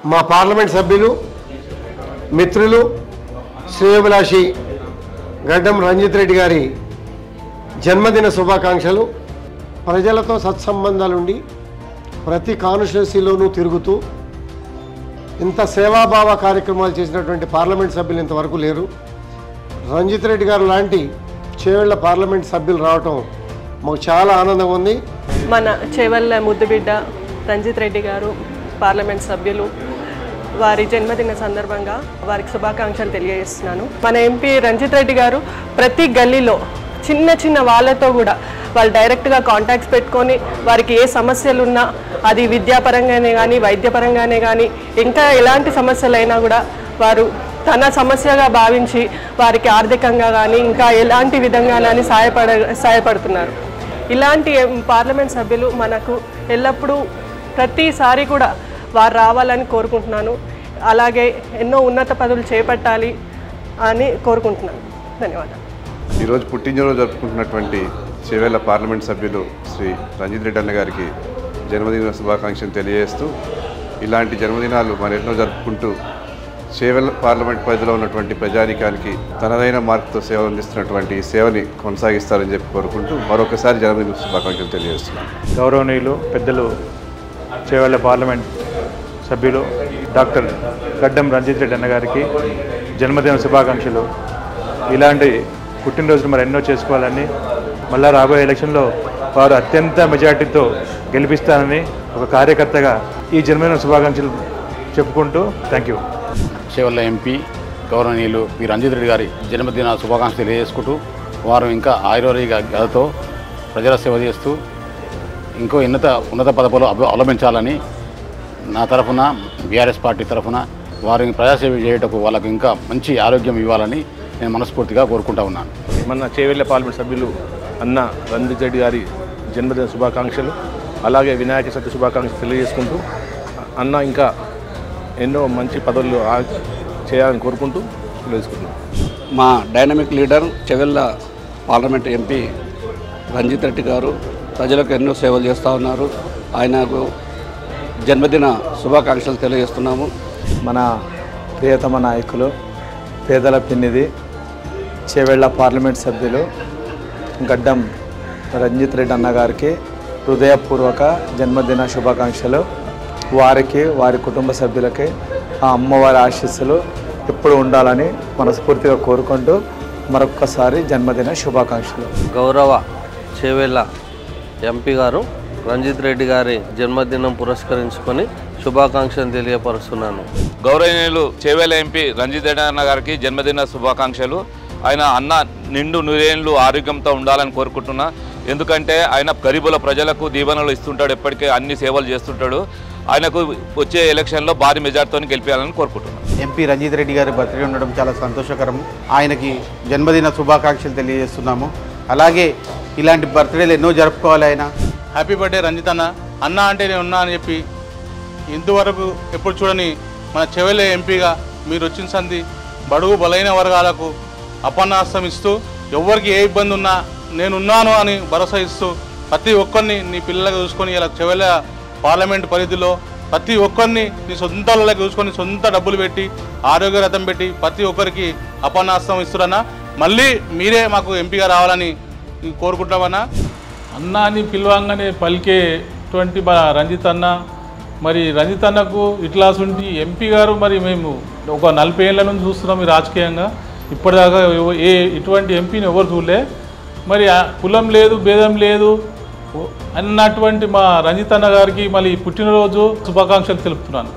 మా పార్లమెంట్ సభ్యులు మిత్రులు శ్రేయోభిలాషి గడ్డం రంజిత్ రెడ్డి గారి జన్మదిన శుభాకాంక్షలు ప్రజలతో సత్సంబంధాలుండి ప్రతి కాన్స్టిట్యున్సీలోనూ తిరుగుతూ ఇంత సేవాభావ కార్యక్రమాలు చేసినటువంటి పార్లమెంట్ సభ్యులు ఇంతవరకు లేరు రంజిత్ రెడ్డి గారు లాంటి చేవేళ్ల పార్లమెంట్ సభ్యులు రావటం మాకు చాలా ఆనందం ఉంది మన చేవల్ల ముద్దుబిడ్డ రంజిత్ రెడ్డి గారు పార్లమెంట్ సభ్యులు వారి జన్మదిన సందర్భంగా వారికి శుభాకాంక్షలు తెలియజేస్తున్నాను మన ఎంపీ రంజిత్ రెడ్డి గారు ప్రతి గల్లీలో చిన్న చిన్న వాళ్ళతో కూడా వాళ్ళు డైరెక్ట్గా కాంటాక్ట్స్ పెట్టుకొని వారికి ఏ సమస్యలు ఉన్నా అది విద్యాపరంగానే కానీ వైద్యపరంగానే కానీ ఇంకా ఎలాంటి సమస్యలైనా కూడా వారు తన సమస్యగా భావించి వారికి ఆర్థికంగా కానీ ఇంకా ఎలాంటి విధంగా కానీ సహాయపడ సహాయపడుతున్నారు ఇలాంటి ఎం- పార్లమెంట్ సభ్యులు మనకు ఎల్లప్పుడూ ప్రతిసారి కూడా వారు రావాలని కోరుకుంటున్నాను అలాగే ఎన్నో ఉన్నత పదవులు చేపట్టాలి అని కోరుకుంటున్నాను ధన్యవాదాలు ఈరోజు పుట్టినరోజు జరుపుకుంటున్నటువంటి చేవేళ్ల పార్లమెంట్ సభ్యులు శ్రీ రంజిత్ రెడ్డి అన్న గారికి జన్మదిన శుభాకాంక్షలు తెలియజేస్తూ ఇలాంటి జన్మదినాలు మరెన్నో జరుపుకుంటూ చేవెళ్ళ పార్లమెంట్ పరిధిలో ఉన్నటువంటి ప్రజానికానికి తనదైన మార్పుతో సేవ అందిస్తున్నటువంటి ఈ సేవని కొనసాగిస్తారని చెప్పి కోరుకుంటూ మరొకసారి జన్మదిన శుభాకాంక్షలు తెలియజేస్తున్నాను గౌరవనీయులు పెద్దలు చేవెళ్ళ పార్లమెంట్ సభ్యులు డాక్టర్ గడ్డం రంజిత్ రెడ్డి అన్న గారికి జన్మదిన శుభాకాంక్షలు ఇలాంటి పుట్టినరోజులు మరి ఎన్నో చేసుకోవాలని మళ్ళా రాబోయే ఎలక్షన్లో వారు అత్యంత మెజార్టీతో గెలిపిస్తానని ఒక కార్యకర్తగా ఈ జన్మదిన శుభాకాంక్షలు చెప్పుకుంటూ థ్యాంక్ యూ చేవల్ల ఎంపీ గౌరవనీయులు పి రంజిత్ రెడ్డి గారి జన్మదిన శుభాకాంక్షలు తెలియజేసుకుంటూ వారు ఇంకా ఆయుర్వేదిక గదతో ప్రజల సేవ చేస్తూ ఇంకో ఉన్నత ఉన్నత పదవులు అభి- అవలంబించాలని నా తరఫున బీఆర్ఎస్ పార్టీ తరఫున వారిని ప్రజాసేవ చేయటకు వాళ్ళకు ఇంకా మంచి ఆరోగ్యం ఇవ్వాలని నేను మనస్ఫూర్తిగా కోరుకుంటా ఉన్నాను మన చేవెళ్ళ పార్లమెంట్ సభ్యులు అన్న రంజిత్ రెడ్డి గారి జన్మదిన శుభాకాంక్షలు అలాగే వినాయక చవితి శుభాకాంక్షలు తెలియజేసుకుంటూ అన్న ఇంకా ఎన్నో మంచి పదవులు ఆ- చేయాలని కోరుకుంటూ తెలియజేసుకుంటున్నాం మా dynamic leader Chevella parliament MP Ranjith Reddy గారు ప్రజలకు ఎన్నో సేవలు చేస్తూ ఉన్నారు ఆయనకు జన్మదిన శుభాకాంక్షలు తెలియజేస్తున్నాము మన ప్రియతమ నాయకులు పేదల పిన్నిది చేవెళ్ళ పార్లమెంట్ సభ్యులు గడ్డం రంజిత్ రెడ్డి అన్న గారికి హృదయపూర్వక జన్మదిన శుభాకాంక్షలు వారికి వారి కుటుంబ సభ్యులకి ఆ అమ్మవారి ఆశీస్సులు ఎప్పుడు ఉండాలని మనస్ఫూర్తిగా కోరుకుంటూ మరొక్కసారి జన్మదిన శుభాకాంక్షలు గౌరవ చేవేళ్ళ ఎంపీ గారు రంజిత్ రెడ్డి గారి జన్మదినం పురస్కరించుకొని శుభాకాంక్షలు తెలియపరుస్తున్నాను గౌరవనీయులు చేవేల ఎంపీ రంజిత్ రెడ్డి అన్న గారికి జన్మదిన శుభాకాంక్షలు ఆయన అన్న నిండు నూరేళ్ళు ఆరోగ్యంతో ఉండాలని కోరుకుంటున్నా ఎందుకంటే ఆయన గరీబుల ప్రజలకు దీవెనలు ఇస్తుంటాడు ఎప్పటికీ అన్ని సేవలు చేస్తుంటాడు ఆయనకు వచ్చే ఎలక్షన్లో భారీ మెజార్టీతో గెలిపించాలని కోరుకుంటున్నాను ఎంపీ రంజిత్ రెడ్డి గారి బర్త్డే ఉండడం చాలా సంతోషకరం ఆయనకి జన్మదిన శుభాకాంక్షలు తెలియజేస్తున్నాము అలాగే ఇలాంటి బర్త్డేలు ఎన్నో జరుపుకోవాలి ఆయన హ్యాపీ బర్త్డే రంజిత్ అన్న అన్న అంటే నేను ఉన్నా అని చెప్పి ఇంతవరకు ఎప్పుడు చూడని మన చెవెలే ఎంపీగా మీరు వచ్చిన సంది బడుగు బలైన వర్గాలకు అపన్నాస్తం ఇస్తూ ఎవరికి ఏ ఇబ్బంది ఉన్నా నేనున్నాను అని భరోసా ఇస్తూ ప్రతి ఒక్కరిని నీ పిల్లలకు చూసుకొని ఇలా చెవెల పార్లమెంట్ పరిధిలో ప్రతి ఒక్కరిని నీ సొంత వాళ్ళకి చూసుకొని సొంత డబ్బులు పెట్టి ఆరోగ్య రథం పెట్టి ప్రతి ఒక్కరికి అపన్నాస్తం ఇస్తున్నా మళ్ళీ మీరే మాకు ఎంపీగా రావాలని కోరుకుంటామన్నా అన్న అని పిలవంగానే పలికేటువంటి మన రంజిత్ అన్న మరి రంజిత్ అన్నకు ఇట్లాసుంటి ఎంపీ గారు మరి మేము ఒక నలభై ఏళ్ళ నుంచి చూస్తున్నాం ఈ రాజకీయంగా ఇప్పటిదాకా ఎవ- ఏ ఇటువంటి ఎంపీని ఎవరు చూడలే మరి ఆ కులం లేదు భేదం లేదు ఓ- అన్నటువంటి మా రంజిత్ అన్న గారికి మళ్ళీ పుట్టినరోజు శుభాకాంక్షలు తెలుపుతున్నాను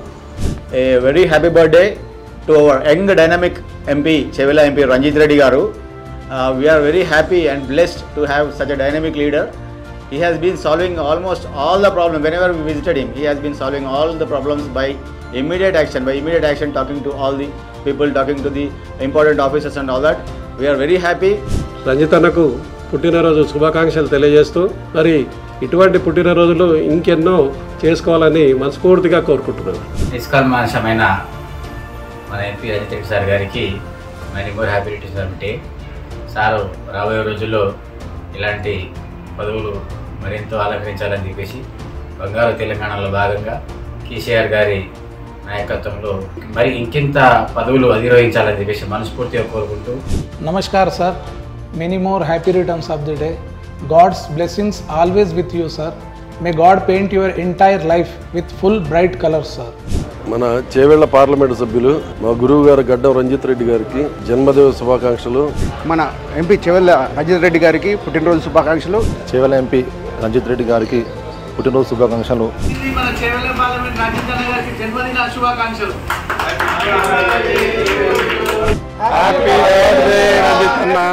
A very happy birthday to our young dynamic MP, Chevela MP Ranjit Reddy Garu. Uh, we are very happy and blessed to have such a dynamic leader. He has been solving almost all the problems. Whenever we visited him, he has been solving all the problems by immediate action, by immediate action, talking to all the people, talking to the important officers and all that. We are very happy. Ranjith అన్నకు పుట్టినరోజు శుభాకాంక్షలు తెలియజేస్తూ మరి ఇటువంటి పుట్టినరోజులు ఇంకెన్నో చేసుకోవాలని మనస్ఫూర్తిగా కోరుకుంటున్నాను నిష్కల్మషమైన మన ఎంపీ అజిత్ రెడ్డి సార్ గారికి మరీ మోర్ హ్యాపీ రిటర్న్స్ అంటే సారు రాబోయే రోజుల్లో ఇలాంటి పదవులు మరింత అలంకరించాలని చెప్పేసి బంగారు తెలంగాణలో భాగంగా కేసీఆర్ గారి నాయకత్వంలో మరి ఇంకెంత పదవులు అధిరోహించాలని చెప్పేసి మనస్ఫూర్తిగా కోరుకుంటూ Namaskar, sir. Many more happy returns of the day. God's blessings always with you, sir. May God paint your entire life with full bright colors, sir. మన చేవెళ్ల పార్లమెంటు సభ్యులు మా గురువు గారు గడ్డం రంజిత్ రెడ్డి గారికి జన్మదిన శుభాకాంక్షలు మన ఎంపీ చెవెల్ల రంజిత్ రెడ్డి గారికి పుట్టినరోజు శుభాకాంక్షలు చేవెల ఎంపీ రంజిత్ రెడ్డి గారికి పుట్టినరోజు శుభాకాంక్షలు మన చేవెళ్ళ పార్లమెంట్ రాజేంద్ర గారికి జన్మదిన శుభాకాంక్షలు హ్యాపీ బర్త్డే రంజిత్ అన్న